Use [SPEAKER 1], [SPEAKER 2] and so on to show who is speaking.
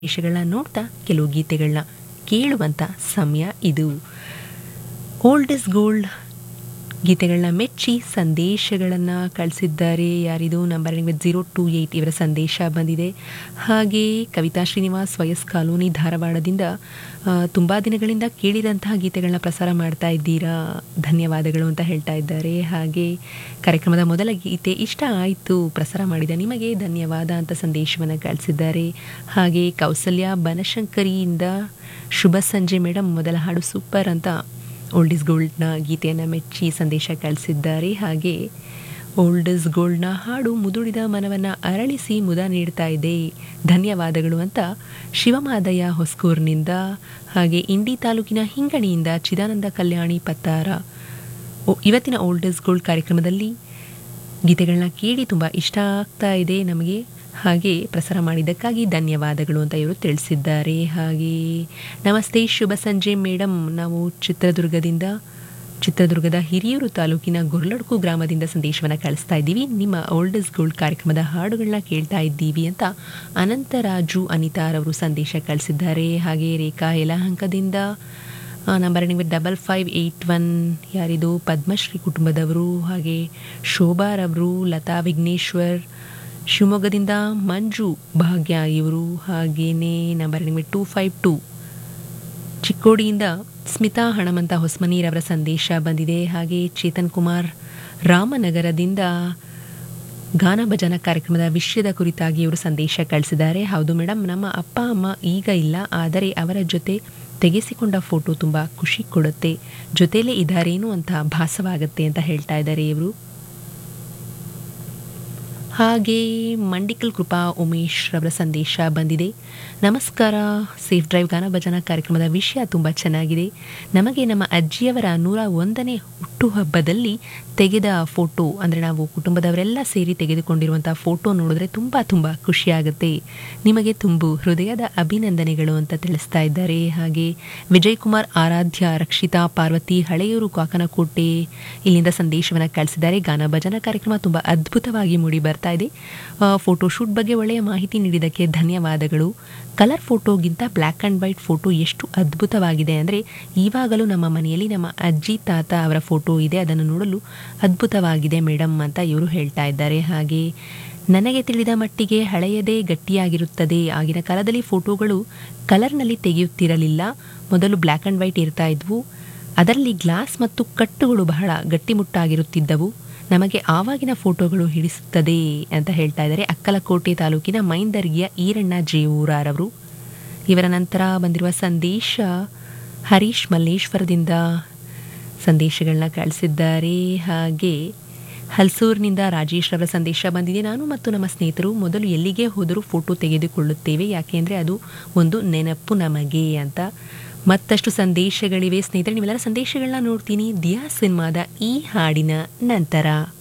[SPEAKER 1] ವಿಷಯಗಳನ್ನ ನೋಡ್ತಾ ಕೆಲವು ಗೀತೆಗಳನ್ನ ಕೇಳುವಂಥ ಸಮಯ ಇದು ಓಲ್ಡ್ ಇಸ್ ಗೋಲ್ಡ್ ಗೀತೆಗಳನ್ನ ಮೆಚ್ಚಿ ಸಂದೇಶಗಳನ್ನು ಕಳಿಸಿದ್ದಾರೆ ಯಾರಿದು ನಂಬರ್ ಜೀರೋ ಟು ಏಯ್ಟ್ ಇವರ ಸಂದೇಶ ಬಂದಿದೆ ಹಾಗೆ ಕವಿತಾ ಶ್ರೀನಿವಾಸ್ ವಯಸ್ ಕಾಲೋನಿ ಧಾರವಾಡದಿಂದ ತುಂಬ ದಿನಗಳಿಂದ ಕೇಳಿದಂತಹ ಗೀತೆಗಳನ್ನ ಪ್ರಸಾರ ಮಾಡ್ತಾ ಇದ್ದೀರಾ ಧನ್ಯವಾದಗಳು ಅಂತ ಹೇಳ್ತಾ ಇದ್ದಾರೆ ಹಾಗೆ ಕಾರ್ಯಕ್ರಮದ ಮೊದಲ ಗೀತೆ ಇಷ್ಟ ಆಯಿತು ಪ್ರಸಾರ ಮಾಡಿದ ನಿಮಗೆ ಧನ್ಯವಾದ ಅಂತ ಸಂದೇಶವನ್ನು ಕಳಿಸಿದ್ದಾರೆ ಹಾಗೆ ಕೌಸಲ್ಯ ಬನಶಂಕರಿಯಿಂದ ಶುಭ ಸಂಜೆ ಮೇಡಮ್ ಮೊದಲ ಹಾಡು ಸೂಪರ್ ಅಂತ ಓಲ್ಡ್ ಇಸ್ ಗೋಲ್ಡ್ನ ಗೀತೆಯನ್ನು ಮೆಚ್ಚಿ ಸಂದೇಶ ಕಳಿಸಿದ್ದಾರೆ ಹಾಗೆ ಓಲ್ಡ್ ಇಸ್ ಗೋಲ್ಡ್ನ ಹಾಡು ಮುದುಡಿದ ಮನವನ್ನು ಅರಳಿಸಿ ಮುದ ನೀಡ್ತಾ ಇದೆ ಧನ್ಯವಾದಗಳು ಅಂತ ಶಿವಮಾದಯ್ಯ ಹೊಸ್ಕೂರ್ನಿಂದ ಹಾಗೆ ಇಂಡಿ ತಾಲೂಕಿನ ಹಿಂಗಣಿಯಿಂದ ಚಿದಾನಂದ ಕಲ್ಯಾಣಿ ಪತ್ತಾರ ಓ ಇವತ್ತಿನ ಓಲ್ಡ್ ಇಸ್ ಗೋಲ್ಡ್ ಕಾರ್ಯಕ್ರಮದಲ್ಲಿ ಗೀತೆಗಳನ್ನ ಕೇಳಿ ತುಂಬ ಇಷ್ಟ ಆಗ್ತಾ ಇದೆ ನಮಗೆ ಹಾಗೆ ಪ್ರಸಾರ ಮಾಡಿದ್ದಕ್ಕಾಗಿ ಧನ್ಯವಾದಗಳು ಅಂತ ಇವರು ತಿಳಿಸಿದ್ದಾರೆ ಹಾಗೆ ನಮಸ್ತೆ ಶುಭ ಸಂಜೆ ಮೇಡಮ್ ನಾವು ಚಿತ್ರದುರ್ಗದಿಂದ ಚಿತ್ರದುರ್ಗದ ಹಿರಿಯೂರು ತಾಲೂಕಿನ ಗುರ್ಲಡ್ಕು ಗ್ರಾಮದಿಂದ ಸಂದೇಶವನ್ನು ಕಳಿಸ್ತಾ ಇದ್ದೀವಿ ನಿಮ್ಮ ಓಲ್ಡ್ ಇಸ್ ಗೋಲ್ಡ್ ಕಾರ್ಯಕ್ರಮದ ಹಾಡುಗಳನ್ನ ಕೇಳ್ತಾ ಇದ್ದೀವಿ ಅಂತ ಅನಂತರಾಜು ಅನಿತಾರವರು ಸಂದೇಶ ಕಳಿಸಿದ್ದಾರೆ ಹಾಗೆ ರೇಖಾ ಯಲಹಂಕದಿಂದ ನಂಬರ್ ನಿಮಗೆ ಡಬಲ್ ಫೈವ್ ಏಯ್ಟ್ ಒನ್ ಯಾರಿದು ಪದ್ಮಶ್ರೀ ಕುಟುಂಬದವರು ಹಾಗೆ ಶೋಭಾರವರು ಲತಾ ವಿಘ್ನೇಶ್ವರ್ ಶಿವಮೊಗ್ಗದಿಂದ ಮಂಜು ಭಾಗ್ಯ ಇವರು ಹಾಗೇನೇ ನಂಬರ್ ನಿಮಗೆ ಟೂ ಫೈವ್ ಟೂ ಚಿಕ್ಕೋಡಿಯಿಂದ ಸ್ಮಿತಾ ಹಣಮಂತ ಹೊಸ್ಮನೀರವರ ಸಂದೇಶ ಬಂದಿದೆ ಹಾಗೆ ಚೇತನ್ ಕುಮಾರ್ ರಾಮನಗರದಿಂದ ಗಾನ ಭಜನ ಕಾರ್ಯಕ್ರಮದ ವಿಷಯದ ಕುರಿತಾಗಿ ಇವರು ಸಂದೇಶ ಕಳಿಸಿದ್ದಾರೆ ಹೌದು ಮೇಡಮ್ ನಮ್ಮ ಅಪ್ಪ ಅಮ್ಮ ಈಗ ಇಲ್ಲ ಆದರೆ ಅವರ ಜೊತೆ ತೆಗೆಸಿಕೊಂಡ ಫೋಟೋ ತುಂಬ ಖುಷಿ ಕೊಡುತ್ತೆ ಜೊತೆಲೇ ಇದ್ದಾರೇನು ಅಂತ ಭಾಸವಾಗುತ್ತೆ ಅಂತ ಹೇಳ್ತಾ ಇದ್ದಾರೆ ಇವರು ಹಾಗೆ ಮಂಡಿಕಲ್ ಕೃಪಾ ಉಮೇಶ್ ರವರ ಸಂದೇಶ ಬಂದಿದೆ ನಮಸ್ಕಾರ ಸೇಫ್ ಡ್ರೈವ್ ಗಾನ ಭಜನಾ ಕಾರ್ಯಕ್ರಮದ ವಿಷಯ ತುಂಬ ಚೆನ್ನಾಗಿದೆ ನಮಗೆ ನಮ್ಮ ಅಜ್ಜಿಯವರ ನೂರ ಒಂದನೇ ಹುಟ್ಟುಹಬ್ಬದಲ್ಲಿ ತೆಗೆದ ಫೋಟೋ ಅಂದರೆ ನಾವು ಕುಟುಂಬದವರೆಲ್ಲ ಸೇರಿ ತೆಗೆದುಕೊಂಡಿರುವಂಥ ಫೋಟೋ ನೋಡಿದ್ರೆ ತುಂಬ ತುಂಬ ಖುಷಿಯಾಗುತ್ತೆ ನಿಮಗೆ ತುಂಬು ಹೃದಯದ ಅಭಿನಂದನೆಗಳು ಅಂತ ತಿಳಿಸ್ತಾ ಇದ್ದಾರೆ ಹಾಗೆ ವಿಜಯ್ ಕುಮಾರ್ ಆರಾಧ್ಯ ರಕ್ಷಿತಾ ಪಾರ್ವತಿ ಹಳೆಯೂರು ಕಾಕನಕೋಟೆ ಇಲ್ಲಿಂದ ಸಂದೇಶವನ್ನು ಕಳಿಸಿದ್ದಾರೆ ಗಾನ ಭಜನಾ ಕಾರ್ಯಕ್ರಮ ತುಂಬ ಅದ್ಭುತವಾಗಿ ಮೂಡಿ ಬರ್ತಾ ಇದೆ ಫೋಟೋ ಶೂಟ್ ಬಗ್ಗೆ ಒಳ್ಳೆಯ ಮಾಹಿತಿ ನೀಡಿದ್ದಕ್ಕೆ ಧನ್ಯವಾದಗಳು ಕಲರ್ ಫೋಟೋಗಿಂತ ಬ್ಲ್ಯಾಕ್ ಆ್ಯಂಡ್ ವೈಟ್ ಫೋಟೋ ಎಷ್ಟು ಅದ್ಭುತವಾಗಿದೆ ಅಂದರೆ ಇವಾಗಲೂ ನಮ್ಮ ಮನೆಯಲ್ಲಿ ನಮ್ಮ ಅಜ್ಜಿ ತಾತ ಅವರ ಫೋಟೋ ಇದೆ ಅದನ್ನು ನೋಡಲು ಅದ್ಭುತವಾಗಿದೆ ಮೇಡಮ್ ಅಂತ ಇವರು ಹೇಳ್ತಾ ಇದ್ದಾರೆ ಹಾಗೆ ನನಗೆ ತಿಳಿದ ಮಟ್ಟಿಗೆ ಹಳೆಯದೇ ಗಟ್ಟಿಯಾಗಿರುತ್ತದೆ ಆಗಿನ ಕಾಲದಲ್ಲಿ ಫೋಟೋಗಳು ಕಲರ್ನಲ್ಲಿ ತೆಗೆಯುತ್ತಿರಲಿಲ್ಲ ಮೊದಲು ಬ್ಲ್ಯಾಕ್ ಆ್ಯಂಡ್ ವೈಟ್ ಇರ್ತಾ ಇದ್ವು ಅದರಲ್ಲಿ ಗ್ಲಾಸ್ ಮತ್ತು ಕಟ್ಟುಗಳು ಬಹಳ ಗಟ್ಟಿಮುಟ್ಟಾಗಿರುತ್ತಿದ್ದವು ನಮಗೆ ಆವಾಗಿನ ಫೋಟೋಗಳು ಹಿಡಿಸುತ್ತದೆ ಅಂತ ಹೇಳ್ತಾ ಇದ್ದಾರೆ ಅಕ್ಕಲಕೋಟೆ ತಾಲೂಕಿನ ಮೈಂದರ್ಗಿಯ ಈರಣ್ಣ ಜೇವೂರಾರವರು ಇವರ ನಂತರ ಬಂದಿರುವ ಸಂದೇಶ ಹರೀಶ್ ಮಲ್ಲೇಶ್ವರದಿಂದ ಸಂದೇಶಗಳನ್ನ ಕಳಿಸಿದ್ದಾರೆ ಹಾಗೆ ಹಲ್ಸೂರಿನಿಂದ ರಾಜೇಶ್ ರವರ ಸಂದೇಶ ಬಂದಿದೆ ನಾನು ಮತ್ತು ನಮ್ಮ ಸ್ನೇಹಿತರು ಮೊದಲು ಎಲ್ಲಿಗೆ ಹೋದರೂ ಫೋಟೋ ತೆಗೆದುಕೊಳ್ಳುತ್ತೇವೆ ಯಾಕೆಂದರೆ ಅದು ಒಂದು ನೆನಪು ನಮಗೆ ಅಂತ ಮತ್ತಷ್ಟು ಸಂದೇಶಗಳಿವೆ ಸ್ನೇಹಿತರೆ ನೀವೆಲ್ಲರ ಸಂದೇಶಗಳನ್ನ ನೋಡ್ತೀನಿ ದಿಯಾ ಸಿನಿಮಾದ ಈ ಹಾಡಿನ ನಂತರ